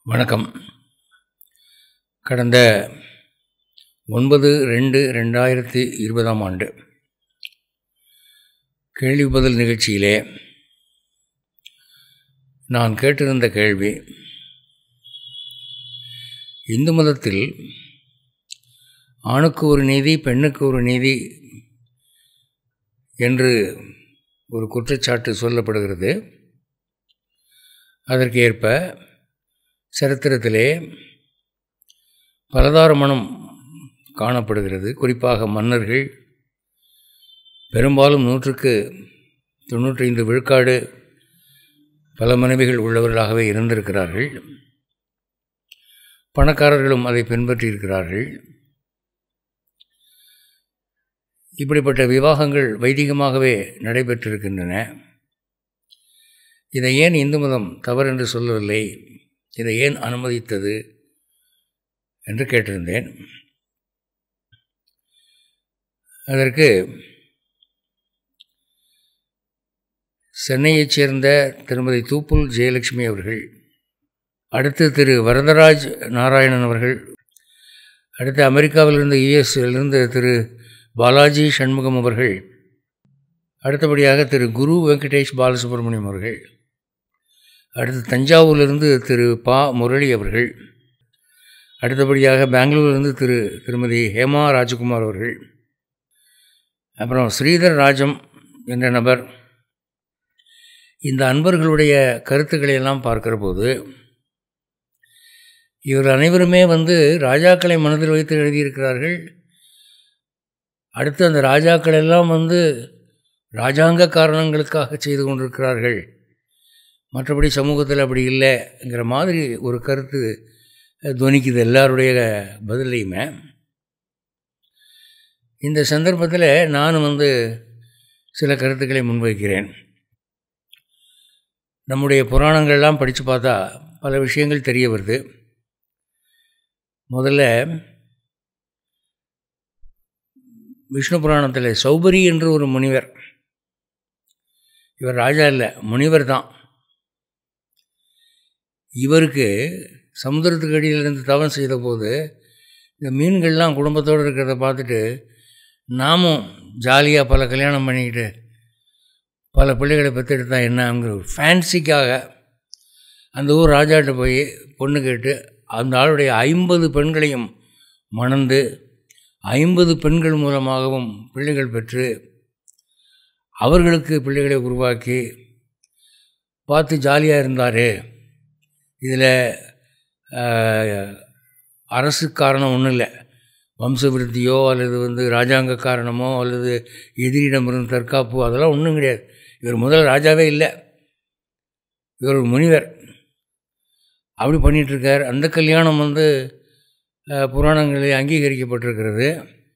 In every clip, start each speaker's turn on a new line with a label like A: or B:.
A: வணக்கம் கடந்த ஒன்பது ரெண்டு ரெண்டாயிரத்தி இருபதாம் ஆண்டு கேள்வி பதில் நிகழ்ச்சியிலே நான் கேட்டிருந்த கேள்வி இந்து மதத்தில் ஆணுக்கு ஒரு நீதி பெண்ணுக்கு ஒரு நீதி என்று ஒரு குற்றச்சாட்டு சொல்லப்படுகிறது அதற்கு ஏற்ப சரித்திரத்திலே பலதார மனம் காணப்படுகிறது குறிப்பாக மன்னர்கள் பெரும்பாலும் நூற்றுக்கு தொண்ணூற்றைந்து விழுக்காடு பல மனைவிகள் உள்ளவர்களாகவே இருந்திருக்கிறார்கள் பணக்காரர்களும் அதை பின்பற்றியிருக்கிறார்கள் இப்படிப்பட்ட விவாகங்கள் வைதிகமாகவே நடைபெற்றிருக்கின்றன இதை ஏன் இந்து மதம் தவறென்று சொல்லவில்லை இதை ஏன் அனுமதித்தது என்று கேட்டிருந்தேன் அதற்கு சென்னையைச் சேர்ந்த திருமதி தூப்புல் ஜெயலட்சுமி அவர்கள் அடுத்து திரு வரதராஜ் நாராயணன் அவர்கள் அடுத்து அமெரிக்காவிலிருந்து யுஎஸ்லிருந்து திரு பாலாஜி சண்முகம் அவர்கள் அடுத்தபடியாக திரு குரு வெங்கடேஷ் பாலசுப்ரமணியம் அவர்கள் அடுத்து தஞ்சாவூரிலிருந்து திரு பா முரளி அவர்கள் அடுத்தபடியாக பெங்களூரிலிருந்து திரு திருமதி ஹேமா ராஜகுமார் அவர்கள் அப்புறம் ஸ்ரீதர் ராஜம் என்ற நபர் இந்த அன்பர்களுடைய கருத்துக்களை எல்லாம் பார்க்கிற போது இவர் அனைவருமே வந்து ராஜாக்களை மனதில் வைத்து எழுதியிருக்கிறார்கள் அடுத்து அந்த ராஜாக்கள் எல்லாம் வந்து ராஜாங்க காரணங்களுக்காக செய்து கொண்டிருக்கிறார்கள் மற்றபடி சமூகத்தில் அப்படி இல்லைங்கிற மாதிரி ஒரு கருத்து துவனிக்குது எல்லாருடைய பதிலையுமே இந்த சந்தர்ப்பத்தில் நான் வந்து சில கருத்துக்களை முன்வைக்கிறேன் நம்முடைய புராணங்கள்லாம் படித்து பார்த்தா பல விஷயங்கள் தெரிய வருது முதல்ல விஷ்ணு புராணத்தில் சௌபரி என்று ஒரு முனிவர் இவர் ராஜா இல்லை முனிவர் தான் இவருக்கு சமுத்திரத்துக்கு அடியிலிருந்து தவம் செய்த போது இந்த மீன்கள்லாம் குடும்பத்தோடு இருக்கிறத பார்த்துட்டு நாமும் ஜாலியாக பல கல்யாணம் பண்ணிக்கிட்டு பல பிள்ளைகளை பெற்றெடுத்தா என்னங்கிற ஒரு ஃபேன்சிக்காக அந்த ஊர் ராஜாட்ட போய் பொண்ணு கேட்டு அந்த ஆளுடைய ஐம்பது பெண்களையும் மணந்து ஐம்பது பெண்கள் மூலமாகவும் பிள்ளைகள் பெற்று அவர்களுக்கு பிள்ளைகளை உருவாக்கி பார்த்து ஜாலியாக இருந்தார் இதில் அரசு காரணம் ஒன்றும் இல்லை வம்ச விருத்தியோ அல்லது வந்து ராஜாங்க காரணமோ அல்லது எதிரிடமிருந்து தற்காப்பு அதெல்லாம் ஒன்றும் கிடையாது இவர் முதல் ராஜாவே இல்லை இவர் ஒரு முனிவர் அப்படி பண்ணிகிட்ருக்கார் அந்த கல்யாணம் வந்து புராணங்களில் அங்கீகரிக்கப்பட்டிருக்கிறது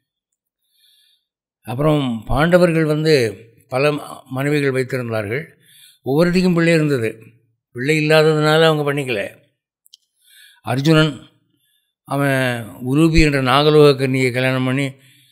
A: அப்புறம் பாண்டவர்கள் வந்து பல மனைவிகள் வைத்திருந்தார்கள் ஒவ்வொருத்திக்கும் பிள்ளை இருந்தது பிள்ளை இல்லாததுனால அவங்க பண்ணிக்கல அர்ஜுனன் அவன் உருபி என்ற நாகலோக கன்னியை கல்யாணம் பண்ணி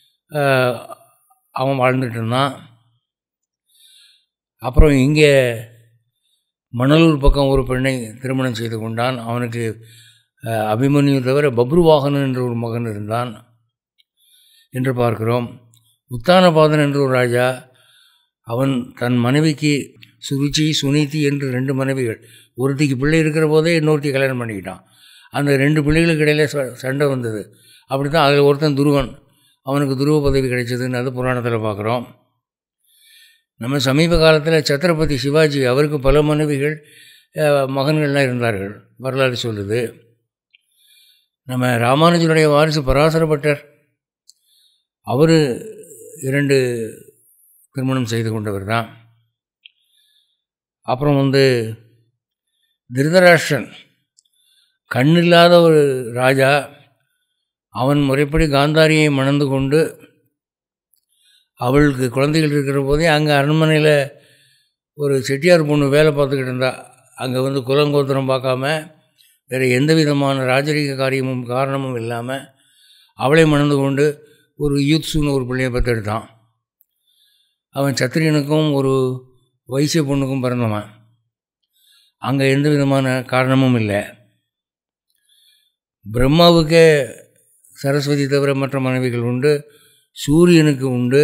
A: அவன் வாழ்ந்துட்டு இருந்தான் அப்புறம் இங்கே மணலூர் பக்கம் ஒரு பெண்ணை திருமணம் செய்து கொண்டான் அவனுக்கு அபிமன்யு தவிர பப்ருவாகனன் என்ற ஒரு மகன் இருந்தான் என்று பார்க்கிறோம் உத்தானபாதன் என்ற ஒரு ராஜா அவன் தன் மனைவிக்கு சுருச்சி சுனிதி என்று ரெண்டு மனைவிகள் ஒருத்திக்கு பிள்ளை இருக்கிற போதே இன்னொருத்தி கல்யாணம் பண்ணிக்கிட்டான் அந்த ரெண்டு பிள்ளைகளுக்கு இடையில சண்டை வந்தது அப்படி தான் அதில் ஒருத்தன் துருவன் அவனுக்கு துருவ பதவி கிடைச்சதுன்னு அது புராணத்தில் பார்க்குறோம் நம்ம சமீப காலத்தில் சத்ரபதி சிவாஜி அவருக்கு பல மனைவிகள் மகன்கள்லாம் இருந்தார்கள் வரலாறு சொல்லுது நம்ம ராமானுஜனுடைய வாரிசு பராசரப்பட்டர் அவர் இரண்டு திருமணம் செய்து கொண்டவர் தான் அப்புறம் வந்து திருதராஷ்டிரன் கண்ணில்லாத ஒரு ராஜா அவன் முறைப்படி காந்தாரியை மணந்து கொண்டு அவளுக்கு குழந்தைகள் இருக்கிற போதே அங்கே அரண்மனையில் ஒரு செட்டியார் பொண்ணு வேலை பார்த்துக்கிட்டு இருந்தா அங்கே வந்து குலங்கோத்திரம் பார்க்காம வேறு எந்த விதமான ராஜரீக காரியமும் காரணமும் இல்லாமல் அவளை மணந்து கொண்டு ஒரு யூத்ஸுன்னு ஒரு பிள்ளையை பெற்றெடுத்தான் அவன் சத்திரியனுக்கும் ஒரு வைசிய பொண்ணுக்கும் பிறந்தவன் அங்கே எந்த விதமான காரணமும் இல்லை பிரம்மாவுக்கே சரஸ்வதி தவிர மற்ற மனைவிகள் உண்டு சூரியனுக்கு உண்டு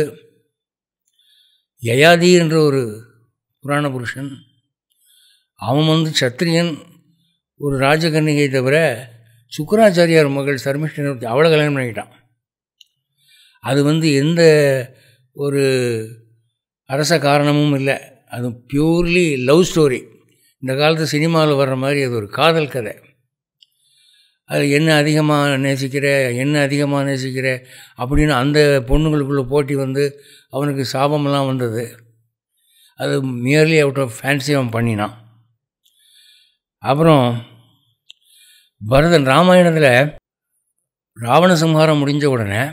A: யயாதி என்ற ஒரு புராண புருஷன் அவன் வந்து சத்திரியன் ஒரு ராஜகன்னிகை தவிர சுக்கராச்சாரியார் மகள் சர்மிஷ்டன் அவளை கல்யாணம் பண்ணிக்கிட்டான் அது வந்து எந்த ஒரு அரச காரணமும் இல்லை அது பியூர்லி லவ் ஸ்டோரி இந்த காலத்து சினிமாவில் வர்ற மாதிரி அது ஒரு காதல் கதை அது என்ன அதிகமாக நேசிக்கிற என்ன அதிகமாக நேசிக்கிற அப்படின்னு அந்த பொண்ணுங்களுக்குள்ள போட்டி வந்து அவனுக்கு சாபமெல்லாம் வந்தது அது மியர்லி அவுட் ஆஃப் ஃபேன்சி அவன் பண்ணினான் அப்புறம் பரதன் ராமாயணத்தில் ராவண சம்ஹாரம் முடிஞ்ச உடனே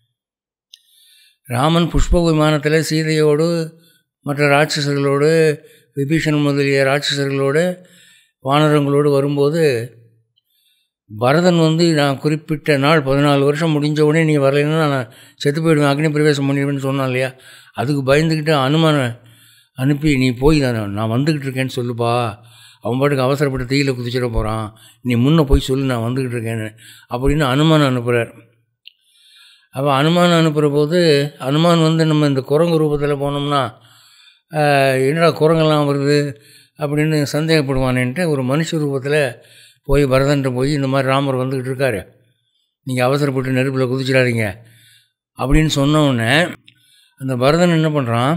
A: ராமன் புஷ்ப விமானத்தில் சீதையோடு மற்ற ராட்சசர்களோடு விபீஷன் முதலிய ராட்சசர்களோடு வானரங்களோடு வரும்போது பரதன் வந்து நான் குறிப்பிட்ட நாள் பதினாலு வருஷம் முடிஞ்ச உடனே நீ வரலைன்னா நான் செத்து போயிடுவேன் அக்னி பிரவேசம் பண்ணிடுவேன்னு சொன்னான் இல்லையா அதுக்கு பயந்துக்கிட்டு அனுமானை அனுப்பி நீ போய் நான் நான் வந்துக்கிட்டு இருக்கேன்னு சொல்லுப்பா அவன் பாட்டுக்கு அவசரப்பட்டு தீயில குதிச்சிட போகிறான் நீ முன்னே போய் சொல்லு நான் வந்துக்கிட்டு இருக்கேன்னு அப்படின்னு அனுமான் அனுப்புகிறார் அப்போ அனுமான் அனுப்புகிற போது அனுமான் வந்து நம்ம இந்த குரங்கு ரூபத்தில் போனோம்னா என்னடா குரங்கெல்லாம் வருது அப்படின்னு சந்தேகப்படுவானேன்ட்டு ஒரு மனுஷ ரூபத்தில் போய் பரதன்ட்ட போய் இந்த மாதிரி ராமர் வந்துக்கிட்டு இருக்காரு நீங்கள் அவசரப்பட்டு நெருப்பில் குதிச்சிடாதீங்க அப்படின்னு சொன்ன உடனே அந்த பரதன் என்ன பண்ணுறான்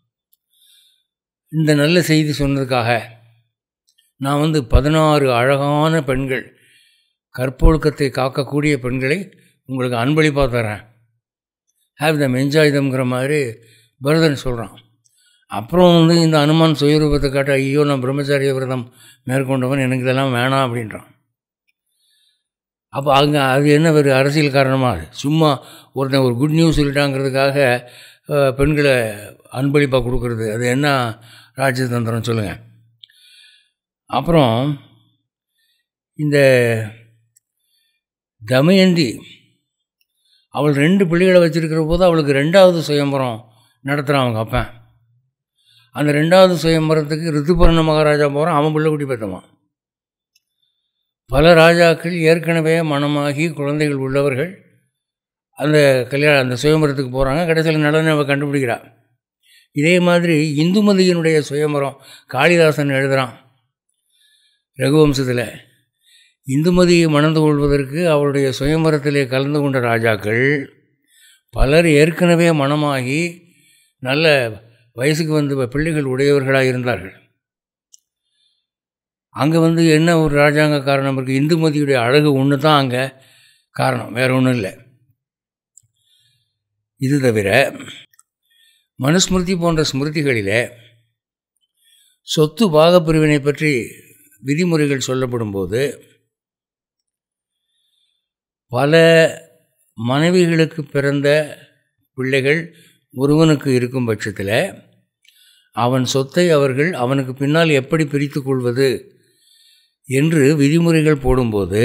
A: இந்த நல்ல செய்தி சொன்னதுக்காக நான் வந்து பதினாறு அழகான பெண்கள் கற்பொழுக்கத்தை காக்கக்கூடிய பெண்களை உங்களுக்கு அன்பளிப்பாக தரேன் ஹேவ் தம் என்ஜாய் தம்ங்கிற மாதிரி பரதன் சொல்கிறான் அப்புறம் வந்து இந்த அனுமான் சுயரூபத்தை காட்ட ஐயோ நான் பிரம்மச்சாரிய விரதம் மேற்கொண்டவன் எனக்கு இதெல்லாம் வேணாம் அப்படின்றான் அப்போ அங்கே அது என்ன ஒரு அரசியல் காரணமாக சும்மா ஒருத்தன் ஒரு குட் நியூஸ் சொல்லிட்டாங்கிறதுக்காக பெண்களை அன்பளிப்பாக கொடுக்குறது அது என்ன ராஜதந்திரம் சொல்லுங்கள் அப்புறம் இந்த தமயந்தி அவள் ரெண்டு பிள்ளைகளை வச்சுருக்கிற போது அவளுக்கு ரெண்டாவது சுயம்பரம் நடத்துகிறான் அவங்க அப்பன் அந்த ரெண்டாவது சுயம்பரத்துக்கு ரித்துபர்ண மகாராஜா போகிறான் அவன் பிள்ளை குட்டி பெற்றவான் பல ராஜாக்கள் ஏற்கனவே மனமாகி குழந்தைகள் உள்ளவர்கள் அந்த கல்யாணம் அந்த சுயம்பரத்துக்கு போகிறாங்க கடைசியில் நடனம் அவள் கண்டுபிடிக்கிறா இதே மாதிரி இந்துமதியினுடைய சுயம்பரம் காளிதாசன் எழுதுகிறான் ரகுவம்சத்தில் இந்துமதியை மணந்து கொள்வதற்கு அவருடைய சுயம்பரத்திலே கலந்து கொண்ட ராஜாக்கள் பலர் ஏற்கனவே மனமாகி நல்ல வயசுக்கு வந்து பிள்ளைகள் உடையவர்களாக இருந்தார்கள் அங்கே வந்து என்ன ஒரு ராஜாங்க காரணம் இருக்குது இந்துமதியுடைய அழகு ஒன்று தான் அங்கே காரணம் வேறு ஒன்றும் இல்லை இது தவிர மனுஸ்மிருதி போன்ற ஸ்மிருதிகளிலே சொத்து பாகப்பிரிவினை பற்றி விதிமுறைகள் சொல்லப்படும் போது பல மனைவிகளுக்கு பிறந்த பிள்ளைகள் ஒருவனுக்கு இருக்கும் பட்சத்தில் அவன் சொத்தை அவர்கள் அவனுக்கு பின்னால் எப்படி பிரித்து கொள்வது என்று விதிமுறைகள் போடும்போது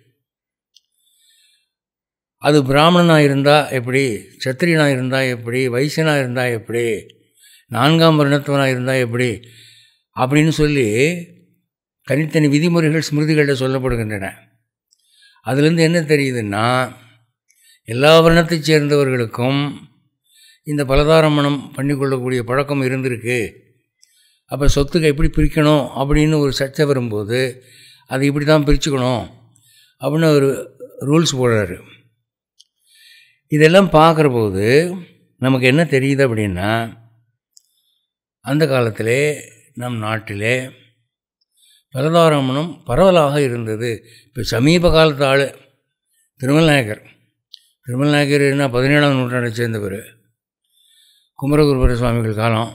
A: அது பிராமணனாக இருந்தால் எப்படி சத்திரியனாக இருந்தால் எப்படி வைசியனாக இருந்தால் எப்படி நான்காம் வருணத்தவனாக இருந்தால் எப்படி அப்படின்னு சொல்லி தனித்தனி விதிமுறைகள் ஸ்மிருதிகளில் சொல்லப்படுகின்றன அதுலேருந்து என்ன தெரியுதுன்னா எல்லா வருணத்தைச் சேர்ந்தவர்களுக்கும் இந்த பலதாரமணம் பண்ணிக்கொள்ளக்கூடிய பழக்கம் இருந்திருக்கு அப்போ சொத்துக்கு எப்படி பிரிக்கணும் அப்படின்னு ஒரு சர்ச்சை வரும்போது அதை இப்படி தான் பிரிச்சுக்கணும் அப்படின்னு ஒரு ரூல்ஸ் போடுறாரு இதெல்லாம் பார்க்குற போது நமக்கு என்ன தெரியுது அப்படின்னா அந்த காலத்திலே நம் நாட்டிலே பலதாரமணம் பரவலாக இருந்தது இப்போ சமீப காலத்து ஆள் திருமல் நாயக்கர் திருமல் நாயக்கர் என்ன பதினேழாம் நூற்றாண்டை சேர்ந்தவர் குமரகுருபர சுவாமிகள் காலம்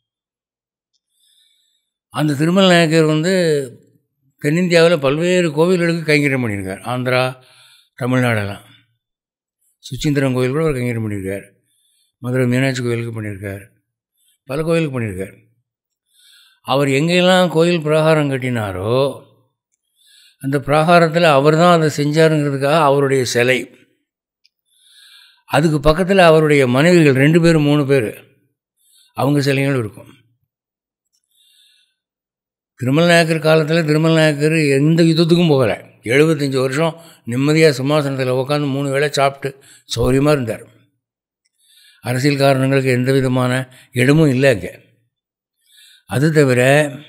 A: அந்த திருமல் நாயக்கர் வந்து தென்னிந்தியாவில் பல்வேறு கோவில்களுக்கு கைங்கரியம் பண்ணியிருக்கார் ஆந்திரா தமிழ்நாடெல்லாம் சுச்சீந்திரம் கோயில் கூட அவர் கைங்கரியம் பண்ணியிருக்கார் மதுரை மீனாட்சி கோயிலுக்கு பண்ணியிருக்கார் பல கோயிலுக்கு பண்ணியிருக்கார் அவர் எங்கெல்லாம் கோயில் பிரகாரம் கட்டினாரோ அந்த பிரகாரத்தில் அவர் தான் அதை செஞ்சாருங்கிறதுக்காக அவருடைய சிலை அதுக்கு பக்கத்தில் அவருடைய மனைவிகள் ரெண்டு பேர் மூணு பேர் அவங்க சிலைகளும் இருக்கும் திருமல் நாயக்கர் காலத்தில் திருமல் நாயக்கர் எந்த யுத்தத்துக்கும் போகலை எழுபத்தஞ்சி வருஷம் நிம்மதியாக சிம்மாசனத்தில் உட்காந்து மூணு வேளை சாப்பிட்டு சௌரியமாக இருந்தார் அரசியல் காரணங்களுக்கு எந்த விதமான இடமும் இல்லை அங்கே அது தவிர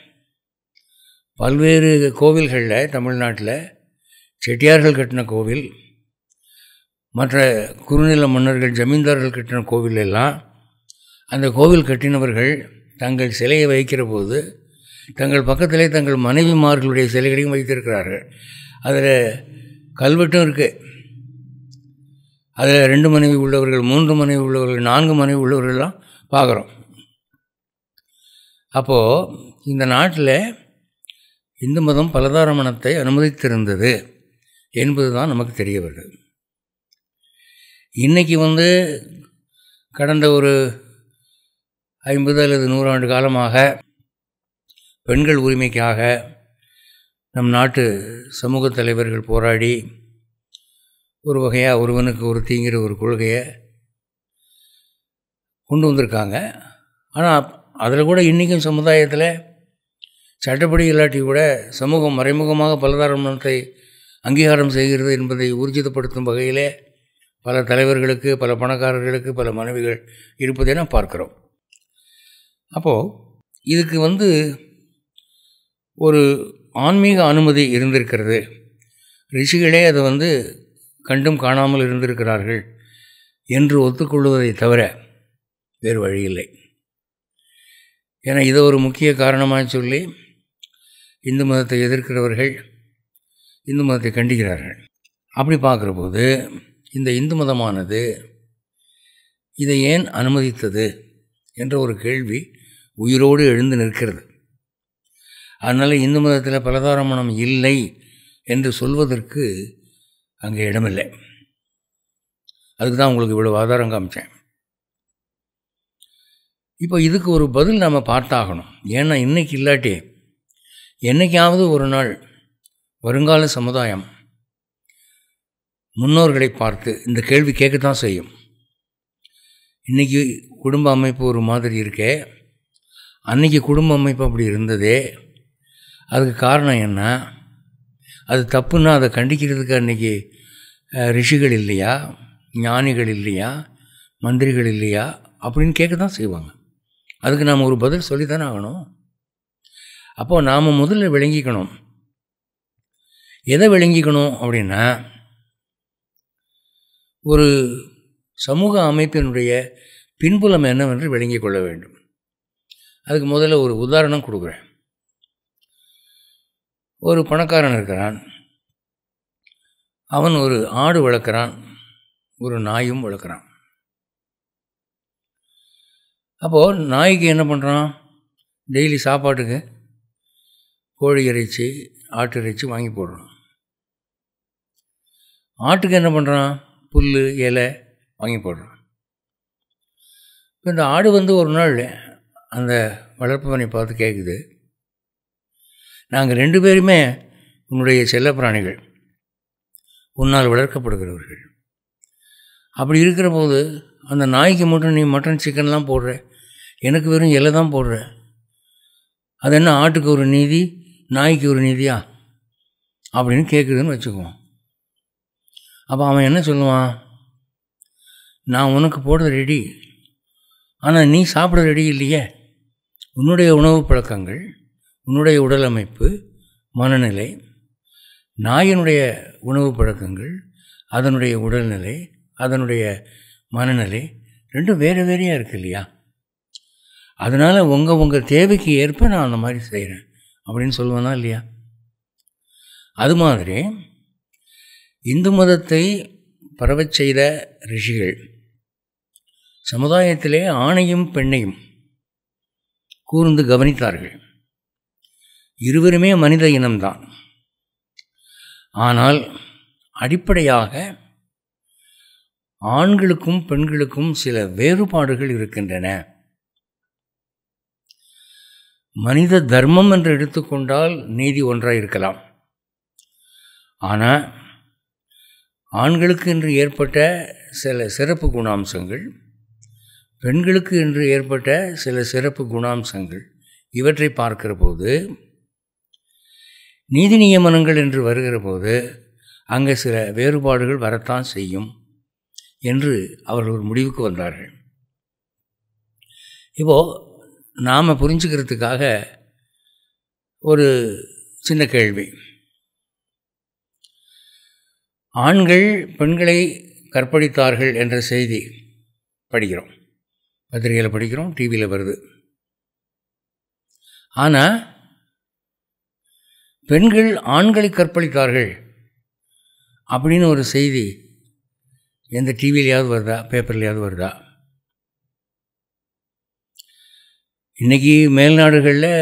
A: பல்வேறு கோவில்களில் தமிழ்நாட்டில் செட்டியார்கள் கட்டின கோவில் மற்ற குறுநில மன்னர்கள் ஜமீன்தார்கள் கட்டின கோவில் எல்லாம் அந்த கோவில் கட்டினவர்கள் தங்கள் சிலையை வைக்கிற போது தங்கள் பக்கத்திலே தங்கள் மனைவிமார்களுடைய சிலைகளையும் வைத்திருக்கிறார்கள் அதில் கல்வெட்டும் இருக்குது அதில் ரெண்டு மனைவி உள்ளவர்கள் மூன்று மனைவி உள்ளவர்கள் நான்கு மனைவி உள்ளவர்கள்லாம் பார்க்குறோம் அப்போது இந்த நாட்டில் இந்து மதம் பலதார மனத்தை அனுமதித்திருந்தது என்பது தான் நமக்கு தெரிய வருது இன்றைக்கி வந்து கடந்த ஒரு ஐம்பது அல்லது நூறாண்டு காலமாக பெண்கள் உரிமைக்காக நம் நாட்டு சமூக தலைவர்கள் போராடி ஒரு வகையாக ஒருவனுக்கு ஒரு தீங்கிற ஒரு கொள்கையை கொண்டு வந்திருக்காங்க ஆனால் அதில் கூட இன்றைக்கும் சமுதாயத்தில் சட்டப்படி இல்லாட்டி கூட சமூகம் மறைமுகமாக பலதாரமனத்தை அங்கீகாரம் செய்கிறது என்பதை ஊர்ஜிதப்படுத்தும் வகையிலே பல தலைவர்களுக்கு பல பணக்காரர்களுக்கு பல மனைவிகள் இருப்பதை நாம் பார்க்குறோம் அப்போது இதுக்கு வந்து ஒரு ஆன்மீக அனுமதி இருந்திருக்கிறது ரிஷிகளே அதை வந்து கண்டும் காணாமல் இருந்திருக்கிறார்கள் என்று ஒத்துக்கொள்வதை தவிர வேறு வழி இல்லை ஏன்னா இதை ஒரு முக்கிய காரணமாக சொல்லி இந்து மதத்தை எதிர்க்கிறவர்கள் இந்து மதத்தை கண்டிக்கிறார்கள் அப்படி பார்க்குற போது இந்த இந்து மதமானது இதை ஏன் அனுமதித்தது என்ற ஒரு கேள்வி உயிரோடு எழுந்து நிற்கிறது அதனால் இந்து மதத்தில் பலதார மனம் இல்லை என்று சொல்வதற்கு அங்கே இடமில்லை அதுக்கு தான் உங்களுக்கு இவ்வளோ ஆதாரம் காமிச்சேன் இப்போ இதுக்கு ஒரு பதில் நாம் பார்த்தாகணும் ஏன்னா இன்றைக்கி இல்லாட்டி என்றைக்காவது ஒரு நாள் வருங்கால சமுதாயம் முன்னோர்களை பார்த்து இந்த கேள்வி கேட்கத்தான் செய்யும் இன்றைக்கி குடும்ப அமைப்பு ஒரு மாதிரி இருக்கே அன்றைக்கி குடும்ப அமைப்பு அப்படி இருந்ததே அதுக்கு காரணம் என்ன அது தப்புன்னா அதை கண்டிக்கிறதுக்கு அன்றைக்கி ரிஷிகள் இல்லையா ஞானிகள் இல்லையா மந்திரிகள் இல்லையா அப்படின்னு கேட்க தான் செய்வாங்க அதுக்கு நாம் ஒரு பதில் சொல்லித்தானே ஆகணும் அப்போது நாம் முதல்ல விளங்கிக்கணும் எதை விளங்கிக்கணும் அப்படின்னா ஒரு சமூக அமைப்பினுடைய பின்புலம் என்னவென்று விளங்கிக் கொள்ள வேண்டும் அதுக்கு முதல்ல ஒரு உதாரணம் கொடுக்குறேன் ஒரு பணக்காரன் இருக்கிறான் அவன் ஒரு ஆடு வளர்க்குறான் ஒரு நாயும் வளர்க்குறான் அப்போது நாய்க்கு என்ன பண்ணுறான் டெய்லி சாப்பாட்டுக்கு கோழி இறைச்சி ஆட்டு இறைச்சி வாங்கி போடுறான் ஆட்டுக்கு என்ன பண்ணுறான் புல் இலை வாங்கி போடுறான் இப்போ இந்த ஆடு வந்து ஒரு நாள் அந்த வளர்ப்பவனை பார்த்து கேட்குது நாங்கள் ரெண்டு பேருமே உன்னுடைய செல்லப்பிராணிகள் உன்னால் வளர்க்கப்படுகிறவர்கள் அப்படி இருக்கிற போது அந்த நாய்க்கு மட்டும் நீ மட்டன் சிக்கன்லாம் போடுற எனக்கு வெறும் இலை தான் போடுற அது என்ன ஆட்டுக்கு ஒரு நீதி நாய்க்கு ஒரு நீதியா அப்படின்னு கேட்குதுன்னு வச்சுக்குவோம் அப்போ அவன் என்ன சொல்லுவான் நான் உனக்கு போடுற ரெடி ஆனால் நீ சாப்பிட ரெடி இல்லையே உன்னுடைய உணவு பழக்கங்கள் உன்னுடைய உடல் அமைப்பு மனநிலை நாயினுடைய உணவு பழக்கங்கள் அதனுடைய உடல்நிலை அதனுடைய மனநிலை ரெண்டும் வேறு வேறையாக இருக்கு இல்லையா அதனால் உங்கள் உங்கள் தேவைக்கு ஏற்ப நான் அந்த மாதிரி செய்கிறேன் அப்படின்னு சொல்லுவேனா இல்லையா அது மாதிரி இந்து மதத்தை பரவச் செய்த ரிஷிகள் சமுதாயத்திலே ஆணையும் பெண்ணையும் கூர்ந்து கவனித்தார்கள் இருவருமே மனித இனம்தான் ஆனால் அடிப்படையாக ஆண்களுக்கும் பெண்களுக்கும் சில வேறுபாடுகள் இருக்கின்றன மனித தர்மம் என்று எடுத்துக்கொண்டால் நீதி ஒன்றாக இருக்கலாம் ஆனால் ஆண்களுக்கு என்று ஏற்பட்ட சில சிறப்பு குணாம்சங்கள் பெண்களுக்கு என்று ஏற்பட்ட சில சிறப்பு குணாம்சங்கள் இவற்றை பார்க்கிற போது நீதி நியமனங்கள் என்று வருகிற போது அங்கே சில வேறுபாடுகள் வரத்தான் செய்யும் என்று அவர்கள் ஒரு முடிவுக்கு வந்தார்கள் இப்போது நாம் புரிஞ்சுக்கிறதுக்காக ஒரு சின்ன கேள்வி ஆண்கள் பெண்களை கற்பழித்தார்கள் என்ற செய்தி படிக்கிறோம் பத்திரிகையில் படிக்கிறோம் டிவியில் வருது ஆனால் பெண்கள் ஆண்களை கற்பழித்தார்கள் அப்படின்னு ஒரு செய்தி எந்த டிவிலையாவது வருதா பேப்பர்லையாவது வருதா இன்றைக்கி மேல்நாடுகளில்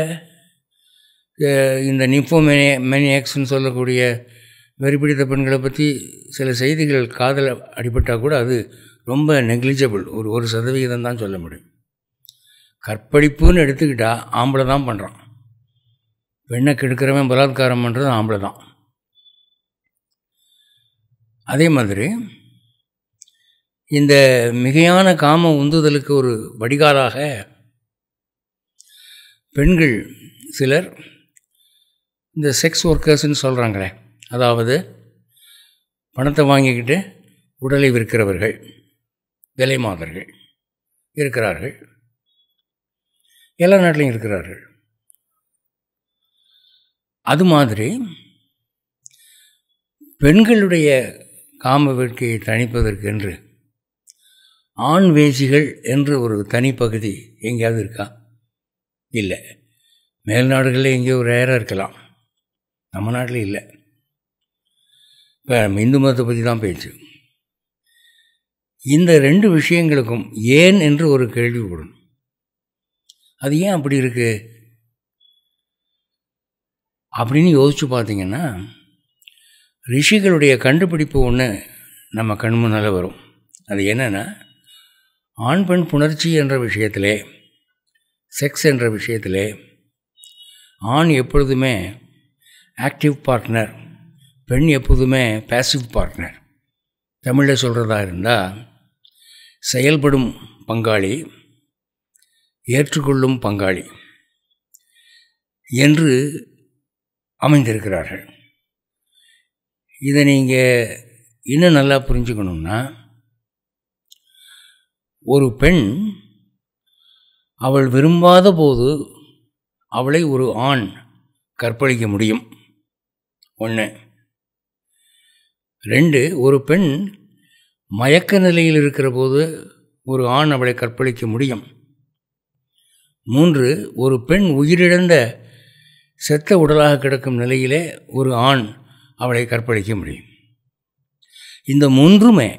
A: இந்த நிஃபோமேனி மேனியாக்ஸ்ன்னு சொல்லக்கூடிய வெறிப்பிடித்த பெண்களை பற்றி சில செய்திகள் காதல் அடிபட்டால் கூட அது ரொம்ப நெக்லிஜிபிள் ஒரு ஒரு சதவிகிதம் தான் சொல்ல முடியும் கற்பழிப்புன்னு எடுத்துக்கிட்டால் ஆம்பளை தான் பண்ணுறான் பெண்ணை கெடுக்கிறவன் பலாத்காரம் பண்ணுறது ஆம்பளை தான் அதே மாதிரி இந்த மிகையான காம உந்துதலுக்கு ஒரு வடிகாலாக பெண்கள் சிலர் இந்த செக்ஸ் ஒர்க்கர்ஸ்ன்னு சொல்கிறாங்களே அதாவது பணத்தை வாங்கிக்கிட்டு உடலை விற்கிறவர்கள் விலை மாதர்கள் இருக்கிறார்கள் எல்லா நாட்டிலையும் இருக்கிறார்கள் அது மாதிரி பெண்களுடைய காம வேட்கையை தணிப்பதற்கென்று ஆண் வேசிகள் என்று ஒரு தனிப்பகுதி எங்கேயாவது இருக்கா இல்லை மேல்நாடுகளில் எங்கேயோ ரேராக இருக்கலாம் நம்ம நாட்டில் இல்லை இப்போ நம்ம இந்து மதத்தை பற்றி தான் பேச்சு இந்த ரெண்டு விஷயங்களுக்கும் ஏன் என்று ஒரு கேள்வி விடணும் அது ஏன் அப்படி இருக்குது அப்படின்னு யோசித்து பார்த்தீங்கன்னா ரிஷிகளுடைய கண்டுபிடிப்பு ஒன்று நம்ம கண் முன்னால் வரும் அது என்னென்னா ஆண் பெண் புணர்ச்சி என்ற விஷயத்திலே செக்ஸ் என்ற விஷயத்திலே ஆண் எப்பொழுதுமே ஆக்டிவ் பார்ட்னர் பெண் எப்போதுமே பேசிவ் பார்ட்னர் தமிழில் சொல்கிறதா இருந்தால் செயல்படும் பங்காளி ஏற்றுக்கொள்ளும் பங்காளி என்று அமைந்திருக்கிறார்கள் இதை நீங்கள் இன்னும் நல்லா புரிஞ்சுக்கணுன்னா ஒரு பெண் அவள் விரும்பாத போது அவளை ஒரு ஆண் கற்பழிக்க முடியும் ஒன்று ரெண்டு ஒரு பெண் மயக்க நிலையில் இருக்கிற போது ஒரு ஆண் அவளை கற்பழிக்க முடியும் மூன்று ஒரு பெண் உயிரிழந்த செத்த உடலாக கிடக்கும் நிலையிலே ஒரு ஆண் அவளை கற்பழிக்க முடியும் இந்த மூன்றுமே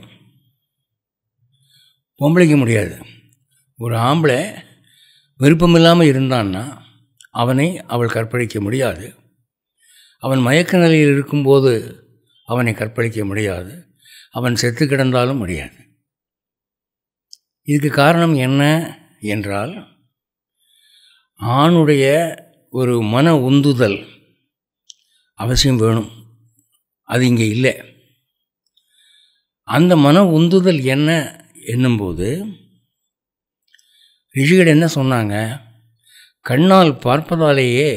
A: பொம்பளைக்க முடியாது ஒரு ஆம்பளை விருப்பமில்லாமல் இருந்தான்னா அவனை அவள் கற்பழிக்க முடியாது அவன் மயக்க நிலையில் இருக்கும்போது அவனை கற்பழிக்க முடியாது அவன் செத்து கிடந்தாலும் முடியாது இதுக்கு காரணம் என்ன என்றால் ஆணுடைய ஒரு மன உந்துதல் அவசியம் வேணும் அது இங்கே இல்லை அந்த மன உந்துதல் என்ன என்னும்போது ரிஷிகள் என்ன சொன்னாங்க கண்ணால் பார்ப்பதாலேயே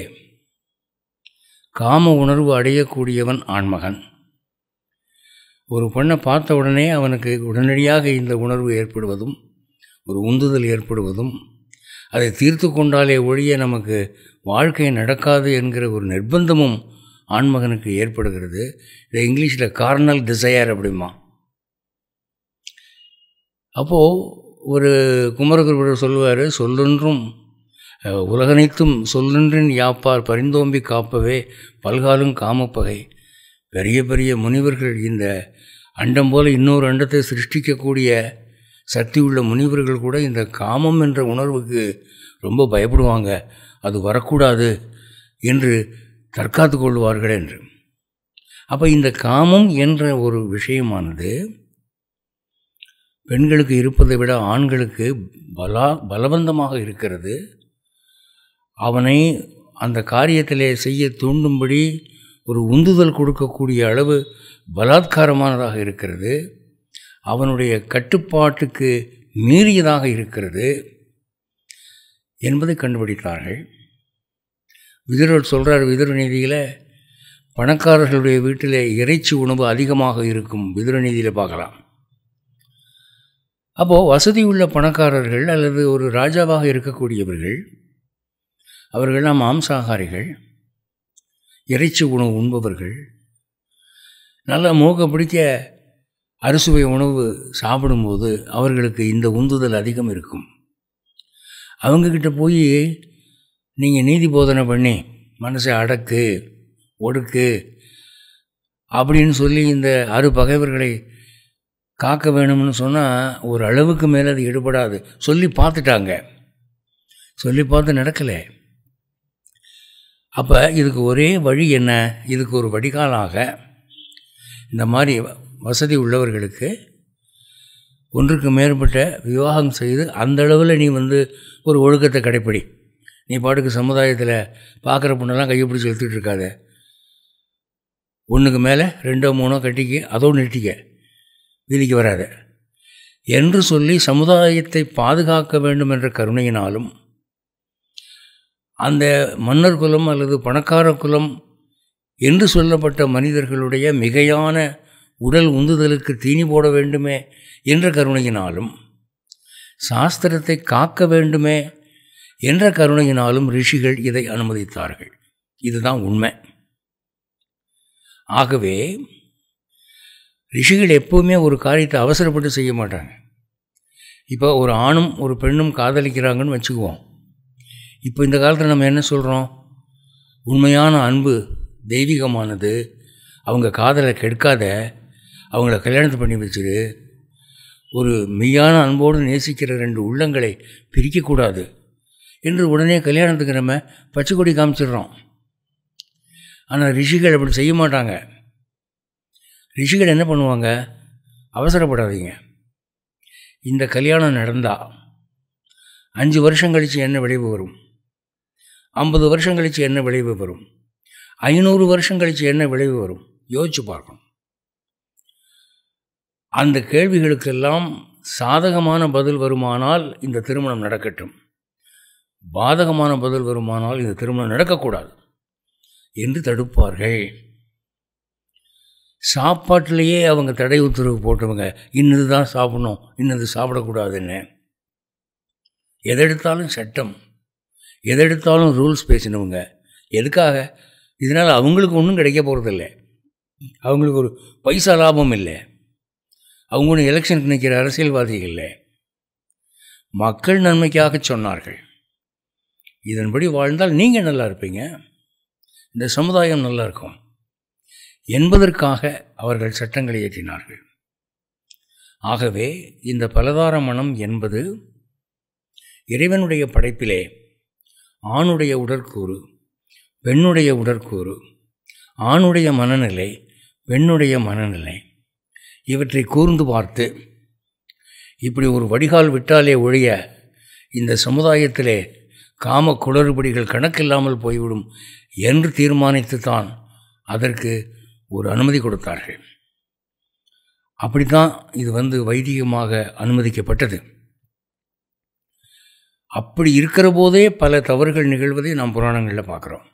A: காம உணர்வு அடையக்கூடியவன் ஆண்மகன் ஒரு பெண்ணை பார்த்த உடனே அவனுக்கு உடனடியாக இந்த உணர்வு ஏற்படுவதும் ஒரு உந்துதல் ஏற்படுவதும் அதை தீர்த்து கொண்டாலே ஒழிய நமக்கு வாழ்க்கை நடக்காது என்கிற ஒரு நிர்பந்தமும் ஆண்மகனுக்கு ஏற்படுகிறது இதை இங்கிலீஷில் கார்னல் டிசையர் அப்படிமா அப்போது ஒரு குமரகுருவர் சொல்லுவார் சொல்லொன்றும் உலகனைத்தும் சொல்லொன்றின் யாப்பார் பரிந்தோம்பி காப்பவே பல்காலும் காமப்பகை பெரிய பெரிய முனிவர்கள் இந்த அண்டம் போல இன்னொரு அண்டத்தை சிருஷ்டிக்கக்கூடிய சக்தி உள்ள முனிவர்கள் கூட இந்த காமம் என்ற உணர்வுக்கு ரொம்ப பயப்படுவாங்க அது வரக்கூடாது என்று தற்காத்து கொள்வார்கள் என்று அப்போ இந்த காமம் என்ற ஒரு விஷயமானது பெண்களுக்கு இருப்பதை விட ஆண்களுக்கு பலா பலவந்தமாக இருக்கிறது அவனை அந்த காரியத்திலே செய்ய தூண்டும்படி ஒரு உந்துதல் கொடுக்கக்கூடிய அளவு பலாத்காரமானதாக இருக்கிறது அவனுடைய கட்டுப்பாட்டுக்கு மீறியதாக இருக்கிறது என்பதை கண்டுபிடித்தார்கள் விதுரர் சொல்கிறார் விதுர நீதியில் பணக்காரர்களுடைய வீட்டில் இறைச்சி உணவு அதிகமாக இருக்கும் விதுரநீதியில் பார்க்கலாம் அப்போது வசதி உள்ள பணக்காரர்கள் அல்லது ஒரு ராஜாவாக இருக்கக்கூடியவர்கள் அவர்கள்லாம் மாம்சாகாரிகள் இறைச்சி உணவு உண்பவர்கள் நல்லா மூக்க பிடிக்க அறுசுவை உணவு சாப்பிடும்போது அவர்களுக்கு இந்த உந்துதல் அதிகம் இருக்கும் அவங்கக்கிட்ட போய் நீங்கள் நீதி போதனை பண்ணி மனசை அடக்கு ஒடுக்கு அப்படின்னு சொல்லி இந்த அறு பகைவர்களை காக்க வேணும்னு சொன்னால் ஒரு அளவுக்கு மேலே அது ஈடுபடாது சொல்லி பார்த்துட்டாங்க சொல்லி பார்த்து நடக்கலை அப்போ இதுக்கு ஒரே வழி என்ன இதுக்கு ஒரு வடிகாலாக இந்த மாதிரி வசதி உள்ளவர்களுக்கு ஒன்றுக்கு மேற்பட்ட விவாகம் செய்து அந்த அளவில் நீ வந்து ஒரு ஒழுக்கத்தை கடைப்பிடி நீ பாட்டுக்கு சமுதாயத்தில் பார்க்குற பொண்ணெல்லாம் கையை பிடிச்சி எடுத்துகிட்டு இருக்காத ஒன்றுக்கு மேலே ரெண்டோ மூணோ கட்டிக்கு அதோடு நிறுத்திக்க வீதிக்கு வராத என்று சொல்லி சமுதாயத்தை பாதுகாக்க வேண்டும் என்ற கருணையினாலும் அந்த மன்னர் குலம் அல்லது பணக்கார குலம் என்று சொல்லப்பட்ட மனிதர்களுடைய மிகையான உடல் உந்துதலுக்கு தீனி போட வேண்டுமே என்ற கருணையினாலும் சாஸ்திரத்தை காக்க வேண்டுமே என்ற கருணையினாலும் ரிஷிகள் இதை அனுமதித்தார்கள் இதுதான் உண்மை ஆகவே ரிஷிகள் எப்போவுமே ஒரு காரியத்தை அவசரப்பட்டு செய்ய மாட்டாங்க இப்போ ஒரு ஆணும் ஒரு பெண்ணும் காதலிக்கிறாங்கன்னு வச்சுக்குவோம் இப்போ இந்த காலத்தில் நம்ம என்ன சொல்கிறோம் உண்மையான அன்பு தெய்வீகமானது அவங்க காதலை கெடுக்காத அவங்கள கல்யாணத்தை பண்ணி வச்சுரு ஒரு மெய்யான அன்போடு நேசிக்கிற ரெண்டு உள்ளங்களை பிரிக்கக்கூடாது என்று உடனே கல்யாணத்துக்கு நம்ம பச்சை கொடி காமிச்சிடுறோம் ஆனால் ரிஷிகள் அப்படி செய்ய மாட்டாங்க ரிஷிகள் என்ன பண்ணுவாங்க அவசரப்படாதீங்க இந்த கல்யாணம் நடந்தால் அஞ்சு வருஷம் கழித்து என்ன விளைவு வரும் ஐம்பது வருஷம் கழித்து என்ன விளைவு வரும் ஐநூறு வருஷம் கழித்து என்ன விளைவு வரும் யோசிச்சு பார்க்கணும் அந்த கேள்விகளுக்கெல்லாம் சாதகமான பதில் வருமானால் இந்த திருமணம் நடக்கட்டும் பாதகமான பதில் வருமானால் இந்த திருமணம் நடக்கக்கூடாது என்று தடுப்பார்கள் சாப்பாட்டிலேயே அவங்க தடை உத்தரவு போட்டவங்க இன்னது தான் சாப்பிடணும் இன்னது சாப்பிடக்கூடாதுன்னு எதெடுத்தாலும் சட்டம் எதெடுத்தாலும் ரூல்ஸ் பேசினவங்க எதுக்காக இதனால் அவங்களுக்கு ஒன்றும் கிடைக்க போகிறதில்ல அவங்களுக்கு ஒரு பைசா லாபம் இல்லை அவங்க ஒன்றும் எலெக்ஷனுக்கு நிற்கிற அரசியல்வாதிகள் இல்லை மக்கள் நன்மைக்காக சொன்னார்கள் இதன்படி வாழ்ந்தால் நீங்கள் நல்லா இருப்பீங்க இந்த சமுதாயம் நல்லா இருக்கும் என்பதற்காக அவர்கள் சட்டங்களை இயற்றினார்கள் ஆகவே இந்த பலதார மனம் என்பது இறைவனுடைய படைப்பிலே ஆணுடைய உடற்கூறு பெண்ணுடைய உடற்கூறு ஆணுடைய மனநிலை பெண்ணுடைய மனநிலை இவற்றை கூர்ந்து பார்த்து இப்படி ஒரு வடிகால் விட்டாலே ஒழிய இந்த சமுதாயத்திலே காம குளறுபடிகள் கணக்கில்லாமல் போய்விடும் என்று தீர்மானித்து தான் அதற்கு ஒரு அனுமதி கொடுத்தார்கள் அப்படி தான் இது வந்து வைதிகமாக அனுமதிக்கப்பட்டது அப்படி இருக்கிற போதே பல தவறுகள் நிகழ்வதை நாம் புராணங்களில் பார்க்குறோம்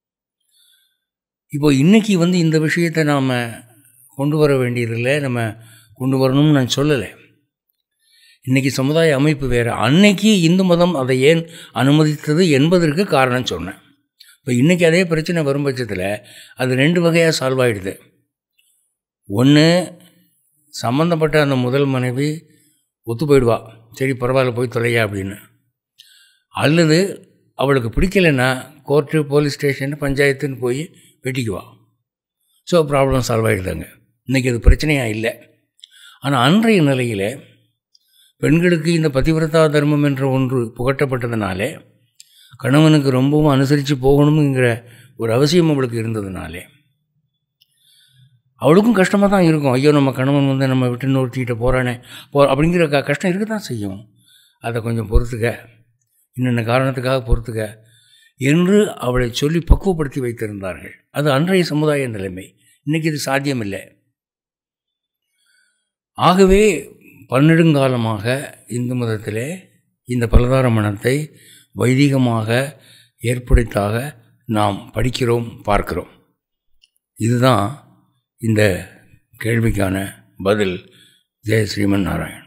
A: இப்போ இன்றைக்கி வந்து இந்த விஷயத்தை நாம் கொண்டு வர வேண்டியதில்லை நம்ம கொண்டு வரணும்னு நான் சொல்லலை இன்றைக்கி சமுதாய அமைப்பு வேறு அன்னைக்கு இந்து மதம் அதை ஏன் அனுமதித்தது என்பதற்கு காரணம் சொன்னேன் இப்போ இன்றைக்கி அதே பிரச்சனை வரும் பட்சத்தில் அது ரெண்டு வகையாக சால்வ் ஆகிடுது ஒன்று சம்மந்தப்பட்ட அந்த முதல் மனைவி ஒத்து போயிடுவா சரி பரவாயில்ல போய் தொலையா அப்படின்னு அல்லது அவளுக்கு பிடிக்கலைன்னா கோர்ட்டு போலீஸ் ஸ்டேஷன் பஞ்சாயத்துன்னு போய் வெட்டிக்குவா ஸோ ப்ராப்ளம் சால்வ் ஆகிடுதாங்க இன்றைக்கி அது பிரச்சனையாக இல்லை ஆனால் அன்றைய நிலையில் பெண்களுக்கு இந்த பதிவிரதா தர்மம் என்ற ஒன்று புகட்டப்பட்டதுனாலே கணவனுக்கு ரொம்பவும் அனுசரித்து போகணுங்கிற ஒரு அவசியம் அவளுக்கு இருந்ததுனாலே அவளுக்கும் கஷ்டமாக தான் இருக்கும் ஐயோ நம்ம கணவன் வந்து நம்ம விட்டு இன்னொருத்திக்கிட்ட போகிறானே போ அப்படிங்கிற க கஷ்டம் இருக்க தான் செய்யும் அதை கொஞ்சம் பொறுத்துக்க இன்னென்ன காரணத்துக்காக பொறுத்துக்க என்று அவளை சொல்லி பக்குவப்படுத்தி வைத்திருந்தார்கள் அது அன்றைய சமுதாய நிலைமை இன்றைக்கி இது சாத்தியமில்லை ஆகவே பன்னெடுங்காலமாக இந்து மதத்திலே இந்த பலதார மனத்தை வைதிகமாக ஏற்படுத்தாக நாம் படிக்கிறோம் பார்க்கிறோம் இதுதான் இந்த கேள்விக்கான பதில் ஜெய ஸ்ரீமன் நாராயண்